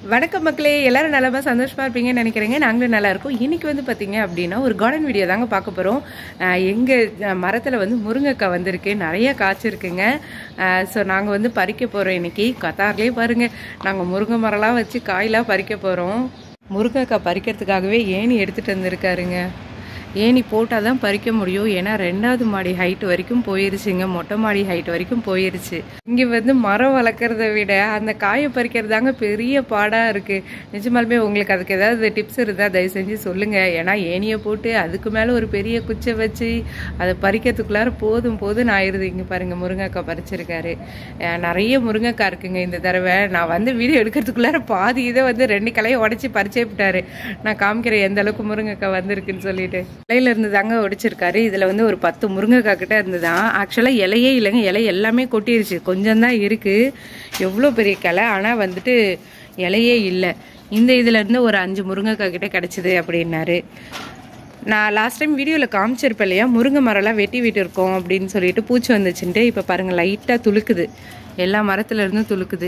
வணக்கம் மக்களே எல்லாரும் நலமா சந்தோஷமா இருப்பீங்கன்னு நினைக்கிறேங்க நாங்களும் நல்லா இருக்கோம் இன்னைக்கு வந்து பார்த்தீங்க அப்படின்னா ஒரு கார்டன் வீடியோ தாங்க பார்க்க போகிறோம் எங்கள் மரத்தில் வந்து முருங்கைக்காய் வந்திருக்கு நிறைய காய்ச்சிருக்குங்க ஸோ நாங்கள் வந்து பறிக்க போகிறோம் இன்னைக்கு கத்தார்லேயே பாருங்க நாங்கள் முருங்கை மரம்லாம் வச்சு காயெல்லாம் பறிக்க போகிறோம் முருங்கைக்காய் பறிக்கிறதுக்காகவே ஏணி எடுத்துகிட்டு வந்திருக்காருங்க ஏணி போட்டால் தான் பறிக்க முடியும் ஏன்னா ரெண்டாவது மாடி ஹைட் வரைக்கும் போயிருச்சுங்க மொட்டை மாடி ஹைட் வரைக்கும் போயிருச்சு இங்கே வந்து மரம் வளர்க்குறத விட அந்த காயை பறிக்கிறது தாங்க பெரிய பாடாக இருக்குது நிஜமாலுமே உங்களுக்கு அதுக்கு ஏதாவது டிப்ஸ் இருந்தால் தயவு செஞ்சு சொல்லுங்கள் ஏன்னா ஏணியை போட்டு அதுக்கு மேலே ஒரு பெரிய குச்சை வச்சு அதை பறிக்கிறதுக்குள்ளார போதும் போதும் ஆயிடுது இங்கே பாருங்கள் முருங்கைக்காய் பறிச்சிருக்காரு அஹ் நிறைய முருங்கைக்காய் இருக்குங்க இந்த தடவை நான் வந்து வீடியோ எடுக்கிறதுக்குள்ளார பாதி இதை வந்து ரெண்டு கிளையை உடச்சி பறிச்சே விட்டாரு நான் காமிக்கிறேன் எந்த அளவுக்கு முருங்கைக்காய் வந்திருக்குன்னு சொல்லிட்டு இலையில இருந்து தாங்க உடைச்சிருக்காரு இதுல வந்து ஒரு பத்து முருங்கைக்காய் கிட்ட இருந்துதான் ஆக்சுவலா இலையே இல்லைங்க இலை எல்லாமே கொட்டிருச்சு கொஞ்சம் தான் இருக்கு எவ்வளோ பெரிய கிளை ஆனா வந்துட்டு இலையே இல்லை இந்த இதுல இருந்து ஒரு அஞ்சு முருங்கைக்காய் கிட்ட கிடைச்சிது அப்படின்னாரு நான் லாஸ்ட் டைம் வீடியோவில் காமிச்சிருப்பேன் இல்லையா முருங்கை மரம்லாம் வெட்டி விட்டுருக்கோம் அப்படின்னு சொல்லிட்டு பூச்சி வந்துச்சுன்ட்டு இப்போ பாருங்கள் லைட்டாக துளுக்குது எல்லா மரத்துல இருந்தும் துளுக்குது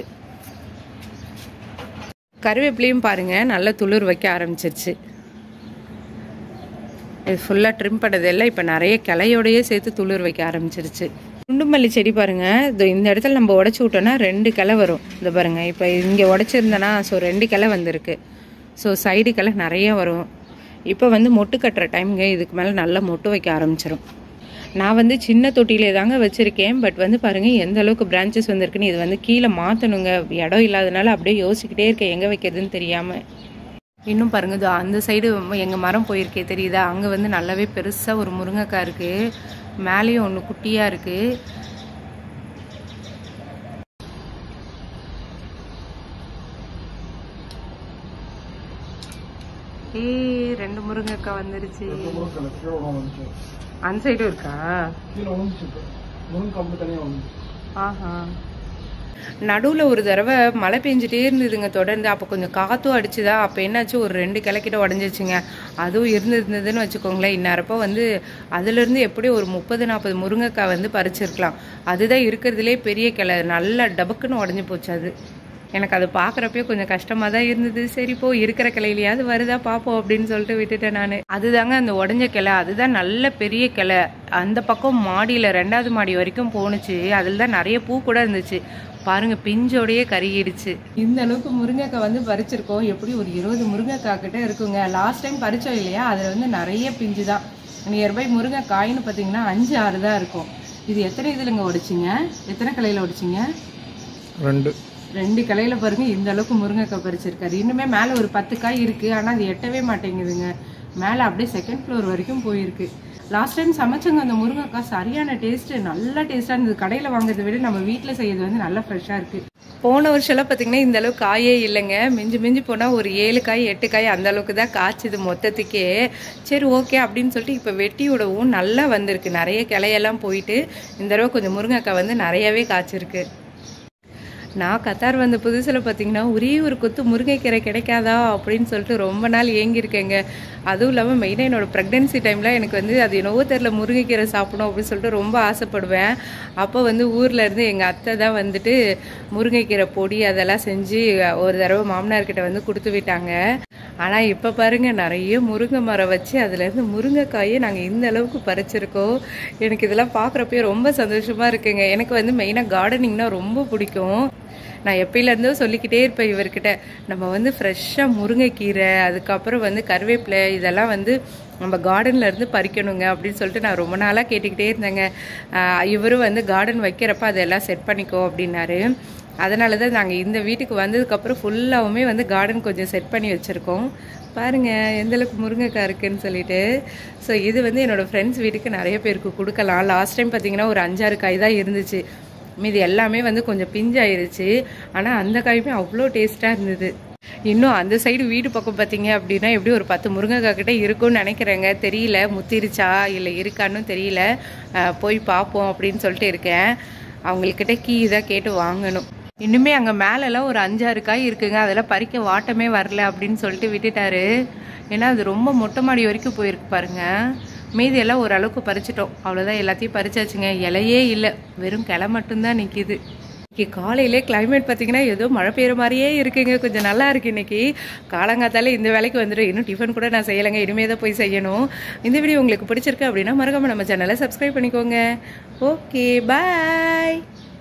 கருவேப்பிலையும் பாருங்கள் நல்லா துளிர் வைக்க ஆரம்பிச்சிருச்சு இது ஃபுல்லாக ட்ரிம் பண்ணதெல்லாம் இப்போ நிறைய கிளையோடையே சேர்த்து துளிர் வைக்க ஆரம்பிச்சிருச்சு குண்டுமல்லி செடி பாருங்க இது இந்த இடத்துல நம்ம உடச்சி விட்டோம்னா ரெண்டு கிளை வரும் இந்த பாருங்க இப்போ இங்கே உடச்சிருந்தேன்னா ஸோ ரெண்டு கிளை வந்திருக்கு ஸோ சைடு கிளை நிறைய வரும் இப்போ வந்து மொட்டு கட்டுற டைம்ங்க இதுக்கு மேலே நல்லா மொட்டு வைக்க ஆரம்பிச்சிடும் நான் வந்து சின்ன தொட்டியிலே தாங்க வச்சுருக்கேன் பட் வந்து பாருங்கள் எந்த அளவுக்கு பிரான்ச்சஸ் வந்திருக்குன்னு இது வந்து கீழே மாற்றணுங்க இடம் இல்லாதனால அப்படியே யோசிச்சுக்கிட்டே இருக்கேன் எங்கே வைக்கிறதுன்னு தெரியாமல் இன்னும் பாருங்க இதோ அந்த சைடு எங்கள் மரம் போயிருக்கே தெரியுதா அங்கே வந்து நல்லாவே பெருசாக ஒரு முருங்கைக்காய் இருக்குது மேலேயும் ஒன்று குட்டியாக இருக்குது ஏய் ரெண்டு முருங்கைக்காய் வந்துருச்சு முருங்கை கீழே வந்துச்சு அந்த சைடும் இருக்கா கீழே விழுந்துச்சு முருங்கை அப்படி தனியாக வந்துச்சு ஆஹா நடுவில் ஒரு தடவை மழை பெஞ்சிட்டே இருந்ததுங்க தொடர்ந்து அப்போ கொஞ்சம் காற்றும் அடிச்சுதா அப்போ என்னாச்சு ஒரு ரெண்டு கிளைக்கிட்ட உடஞ்சிச்சுங்க அதுவும் இருந்திருந்ததுன்னு வச்சுக்கோங்களேன் இந்நேரப்போ வந்து அதுலேருந்து எப்படி ஒரு முப்பது நாற்பது முருங்கைக்காய் வந்து பறிச்சிருக்கலாம் அதுதான் இருக்கிறதுலே பெரிய கிளை நல்லா டபக்குன்னு உடஞ்சி போச்சு அது எனக்கு அது பார்க்குறப்பயே கொஞ்சம் கஷ்டமாக தான் இருந்தது சரி போ இருக்கிற கிளையிலையாவது வருதா பார்ப்போம் அப்படின்னு சொல்லிட்டு விட்டுட்டேன் நான் அதுதாங்க அந்த உடஞ்ச கிளை அதுதான் நல்ல பெரிய கிளை அந்த பக்கம் மாடியில் ரெண்டாவது மாடி வரைக்கும் போணுச்சு அதில் தான் நிறைய பூ கூட இருந்துச்சு பாருங்க பிஞ்சோடையே கருகிடுச்சு இந்த அளவுக்கு முருங்கைக்காய் வந்து பறிச்சிருக்கோம் எப்படி ஒரு இருபது முருங்கைக்காய் கிட்ட இருக்குங்க லாஸ்ட் டைம் பறிச்சோம் இல்லையா அதில் வந்து நிறைய பிஞ்சு தான் நியர்பை முருங்கைக்காயின்னு பார்த்தீங்கன்னா அஞ்சு ஆறு தான் இருக்கும் இது எத்தனை இதுலங்க உடைச்சிங்க எத்தனை கிளையில உடைச்சிங்க ரெண்டு ரெண்டு கிளையில பாருங்க இந்த அளவுக்கு முருங்கைக்காய் பறிச்சிருக்காரு இன்னுமே மேல ஒரு பத்து காய் இருக்கு ஆனா அது எட்டவே மாட்டேங்குதுங்க மேல அப்படியே செகண்ட் ஃப்ளோர் வரைக்கும் போயிருக்கு லாஸ்ட் டைம் சமைச்சவங்க அந்த முருங்கைக்காய் சரியான டேஸ்ட் நல்ல டேஸ்டா இருந்தது கடையில வாங்குறதை விட நம்ம வீட்ல செய்யறது வந்து நல்லா ஃப்ரெஷ்ஷா இருக்கு போன வருஷம்லாம் பார்த்தீங்கன்னா இந்த அளவுக்கு காயே இல்லைங்க மிஞ்சி மிஞ்சி போனால் ஒரு ஏழு காய் எட்டு காய் அந்த அளவுக்கு தான் காய்ச்சுது மொத்தத்துக்கே சரி ஓகே அப்படின்னு சொல்லிட்டு இப்போ வெட்டி விடவும் நல்லா வந்திருக்கு நிறைய கிளையெல்லாம் போயிட்டு இந்த தடவை கொஞ்சம் முருங்கைக்காய் வந்து நிறையவே காய்ச்சிருக்கு நான் கத்தார் வந்த புதுசில் பார்த்தீங்கன்னா ஒரே ஒரு கொத்து முருங்கைக்கீரை கிடைக்காதா அப்படின்னு சொல்லிட்டு ரொம்ப நாள் ஏங்கியிருக்கேங்க அதுவும் இல்லாமல் மெயினாக என்னோட ப்ரெக்னென்சி டைமில் எனக்கு வந்து அது என்னவோ தெரில முருங்கைக்கீரை சாப்பிடணும் அப்படின்னு சொல்லிட்டு ரொம்ப ஆசைப்படுவேன் அப்போ வந்து ஊரில் இருந்து எங்கள் அத்தை தான் வந்துட்டு முருங்கைக்கீரை பொடி அதெல்லாம் செஞ்சு ஒரு தடவை மாமனார்கிட்ட வந்து கொடுத்து விட்டாங்க ஆனால் இப்போ பாருங்க நிறைய முருங்கை மரம் வச்சு அதுலேருந்து முருங்கைக்காயை நாங்கள் இந்த அளவுக்கு பறிச்சிருக்கோம் எனக்கு இதெல்லாம் பார்க்குறப்பயே ரொம்ப சந்தோஷமாக இருக்குங்க எனக்கு வந்து மெயினாக கார்டனிங்னா ரொம்ப பிடிக்கும் நான் எப்பயிலேருந்தோ சொல்லிக்கிட்டே இருப்பேன் இவர்கிட்ட நம்ம வந்து ஃப்ரெஷ்ஷாக முருங்கைக்கீரை அதுக்கப்புறம் வந்து கருவேப்பிலை இதெல்லாம் வந்து நம்ம கார்டன்ல இருந்து பறிக்கணுங்க அப்படின்னு சொல்லிட்டு நான் ரொம்ப நாளாக கேட்டுக்கிட்டே இருந்தேங்க ஆஹ் இவரும் வந்து கார்டன் வைக்கிறப்ப அதெல்லாம் செட் பண்ணிக்கோ அப்படின்னாரு அதனால தான் நாங்கள் இந்த வீட்டுக்கு வந்ததுக்கப்புறம் ஃபுல்லாகவுமே வந்து கார்டன் கொஞ்சம் செட் பண்ணி வச்சுருக்கோம் பாருங்க எந்த அளவுக்கு முருங்கைக்காய் இருக்குன்னு சொல்லிட்டு ஸோ இது வந்து என்னோட ஃப்ரெண்ட்ஸ் வீட்டுக்கு நிறைய பேருக்கு கொடுக்கலாம் லாஸ்ட் டைம் பார்த்தீங்கன்னா ஒரு அஞ்சாறு காய் தான் இருந்துச்சு மீதி எல்லாமே வந்து கொஞ்சம் பிஞ்சாயிருச்சு ஆனால் அந்த காயுமே அவ்வளோ டேஸ்ட்டாக இருந்தது இன்னும் அந்த சைடு வீடு பக்கம் பார்த்தீங்க அப்படின்னா எப்படி ஒரு பத்து முருங்கைக்காய் கிட்ட இருக்கும்னு நினைக்கிறேங்க தெரியல முத்திருச்சா இல்லை இருக்கான்னு தெரியல அஹ் போய் பார்ப்போம் அப்படின்னு சொல்லிட்டு இருக்கேன் அவங்கக்கிட்ட கீ தான் கேட்டு வாங்கணும் இன்னுமே அங்கே மேலெல்லாம் ஒரு அஞ்சாறு காய் இருக்குங்க அதெல்லாம் பறிக்க வாட்டமே வரல அப்படின்னு சொல்லிட்டு விட்டுட்டாரு ஏன்னா அது ரொம்ப மொட்டை மாடி வரைக்கும் போயிருக்கு பாருங்க மீதி எல்லாம் ஓரளவுக்கு பறிச்சிட்டோம் அவ்வளோதான் எல்லாத்தையும் பறிச்சாச்சுங்க இலையே இல்லை வெறும் கிளை மட்டும்தான் நிற்கிது இன்னைக்கு காலையிலே கிளைமேட் பார்த்தீங்கன்னா ஏதோ மழை பெய்யுற மாதிரியே இருக்குங்க கொஞ்சம் நல்லா இருக்கு இன்னைக்கு காலங்காத்தால இந்த வேலைக்கு வந்துடும் இன்னும் டிஃபன் கூட நான் செய்யலைங்க இனிமே தான் போய் செய்யணும் இந்த வீடியோ உங்களுக்கு பிடிச்சிருக்கு அப்படின்னா மறக்காம நம்ம சேனலை சப்ஸ்கிரைப் பண்ணிக்கோங்க ஓகே பாய்